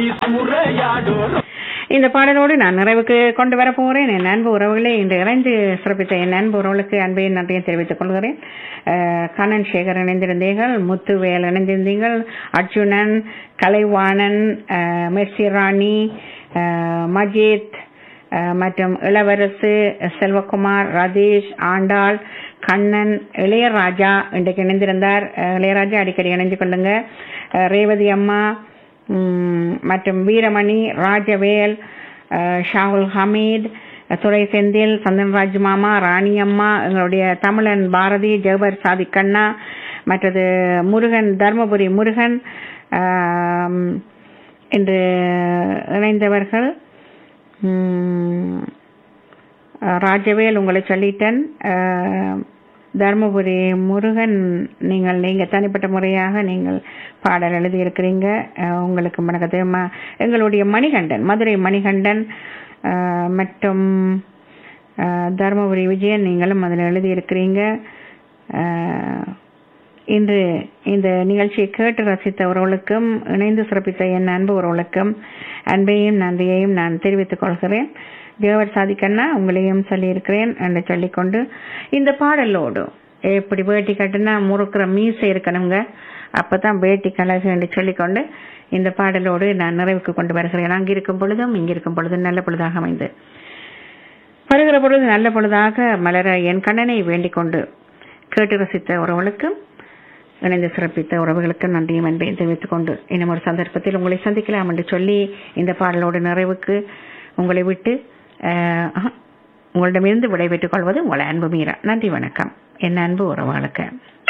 இந்த பாடலோடு நான் நிறைவுக்கு கொண்டு வர போகிறேன் என் அன்பு உறவுகளே இன்று இணைந்து சிறப்பித்த என் அன்பு உறவுகளுக்கு அன்பையும் நன்றியும் தெரிவித்துக் கொள்கிறேன் அஹ், கண்ணன் சேகர் இணைந்திருந்தீர்கள் முத்துவேல் இணைந்திருந்தீர்கள் அர்ஜுனன் கலைவாணன் அஹ், மெர்சி ராணி அஹ், மஜித் அஹ், மற்றும் இளவரசு செல்வகுமார் ரதீஷ் ஆண்டாள் கண்ணன் இளையராஜா இன்றைக்கு இணைந்திருந்தார் அஹ், இளையராஜா அடிக்கடி இணைந்து கொள்ளுங்க அஹ், ரேவதி அம்மா ம், மற்றும் வீரமணி ராஜவேல் அஹ், ஷாகுல் ஹமீத் துரை செந்தில் சந்தன்ராஜ் மாமா ராணி அம்மா எங்களுடைய தமிழன் பாரதி ஜெகபர் சாதிக் கண்ணா மற்றது முருகன் தர்மபுரி முருகன் ஆம், இன்று இணைந்தவர்கள் ம், ராஜவேல் உங்களை சொல்லிட்டேன் அஹ், தர்மபுரி முருகன் நீங்கள் நீங்க தனிப்பட்ட முறையாக நீங்கள் பாடல் எழுதியிருக்கிறீங்க அஹ், உங்களுக்கு வணக்கத்தை ம- எங்களுடைய மணிகண்டன் மதுரை மணிகண்டன் அஹ், மற்றும் அஹ், தர்மபுரி விஜயன் நீங்களும் அதில் எழுதியிருக்கிறீங்க அஹ், இன்று இந்த நிகழ்ச்சியை கேட்டு ரசித்த உறவுகளுக்கும் இணைந்து சிறப்பித்த என் அன்பு உறவுகளுக்கும் அன்பையும் நன்றியையும் நான் தெரிவித்துக் கொள்கிறேன் தேவர் சாதிக்கண்ணா உங்களையும் சொல்லியிருக்கிறேன் என்று சொல்லிக்கொண்டு இந்த பாடலோடு எப்படி வேட்டி கட்டுனா முறுக்கிற மீசை இருக்கணுங்க அப்பதான் வேட்டி கழகு என்று சொல்லிக்கொண்டு இந்த பாடலோடு நான் நிறைவுக்கு கொண்டு வருகிறேன் அங்கு இருக்கும் பொழுதும் இங்கு இருக்கும் பொழுதும் நல்ல பொழுதாக அமைந்து வருகிற பொழுது நல்ல பொழுதாக மலர என் கண்ணனை வேண்டிக் கொண்டு கேட்டு ரசித்த உறவுகளுக்கும் இணைந்து சிறப்பித்த உறவுகளுக்கு நன்றியும் அன்பையும் தெரிவித்துக் கொண்டு இன்னும் ஒரு சந்தர்ப்பத்தில் உங்களை சந்திக்கலாம் என்று சொல்லி இந்த பாடலோடு நிறைவுக்கு உங்களை விட்டு அஹ், ஆஹா, உங்களிடமிருந்து விடைபெற்றுக் கொள்வது உங்கள் அன்பு மீரா நன்றி வணக்கம் என் அன்பு உறவுகளுக்கு